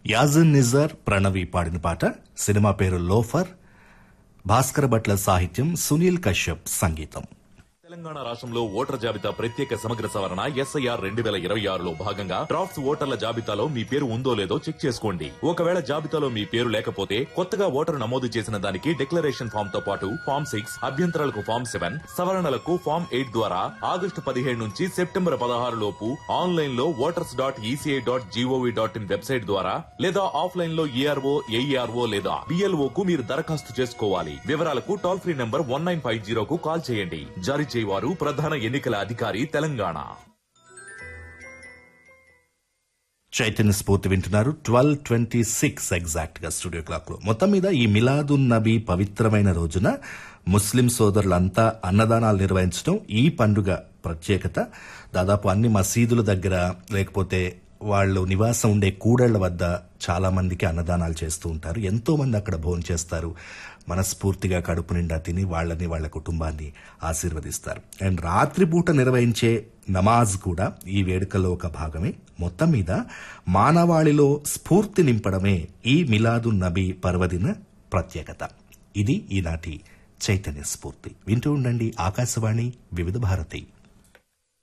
యాజన్ నిజర్ ప్రణవి పాడిన పాట సినిమా పేరు లోఫర్ భాస్కర్ భట్ల సాహిత్యం సునీల్ కశ్యప్ సంగీతం తెలంగాణ రాష్ట్రంలో ఓటర్ జాబితా ప్రత్యేక సమగ్ర సవరణ ఎస్ఐఆర్ రెండు వేల ఇరవై ఆరులో భాగంగా డ్రాఫ్ట్స్ ఓటర్ల జాబితాలో మీ పేరు ఉందో లేదో చెక్ చేసుకోండి ఒకవేళ జాబితాలో మీ పేరు లేకపోతే కొత్తగా ఓటరు నమోదు చేసిన దానికి డిక్లరేషన్ ఫామ్ తో పాటు ఫామ్ సిక్స్ అభ్యంతరాలకు ఫామ్ సెవెన్ సవరణలకు ఫామ్ ఎయిట్ ద్వారా ఆగస్టు పదిహేడు నుంచి సెప్టెంబర్ పదహారు లోపు ఆన్లైన్ లో voters dot ECI dot GOV dot in website ద్వారా లేదా ఆఫ్లైన్ లో ఈఆర్ఓ ఏఈఆర్ఓ లేదా బిఎల్ఓ కు మీరు దరఖాస్తు చేసుకోవాలి వివరాలకు toll free number one nine five జీరోకు కాల్ చేయండి జారీ చేయవారు ప్రధాన ఎన్నికల అధికారి తెలంగాణ చైతన్య స్ఫూర్తి వింటున్నారు ట్వెల్వ్ ట్వంటీ సిక్స్ ఎగ్జాక్ట్ గా స్టూడియో క్లాక్ లో మొత్తం మీద ఈ మిలాదున్ నబీ పవిత్రమైన రోజున ముస్లిం సోదరులంతా అన్నదానాలు నిర్వహించడం ఈ పండుగ ప్రత్యేకత దాదాపు అన్ని మసీదుల దగ్గర లేకపోతే వాళ్ళు నివాసం ఉండే కూడళ్ల వద్ద చాలా మందికి అన్నదానాలు చేస్తూ ఉంటారు ఎంతో మంది అక్కడ భోజనం చేస్తారు మనస్ఫూర్తిగా కడుపు నిండా తిని వాళ్ళని వాళ్ళ కుటుంబాన్ని ఆశీర్వదిస్తారు అండ్ రాత్రిపూట నిర్వహించే నమాజ్ కూడా ఈ వేడుకలో ఒక భాగమే మొత్తం మీద మానవాళిలో స్ఫూర్తి నింపడమే ఈ మిలాదు నబీ పర్వదిన ప్రత్యేకత ఇది ఈనాటి చైతన్య స్ఫూర్తి వింటూ ఉండండి ఆకాశవాణి వివిధ భారతి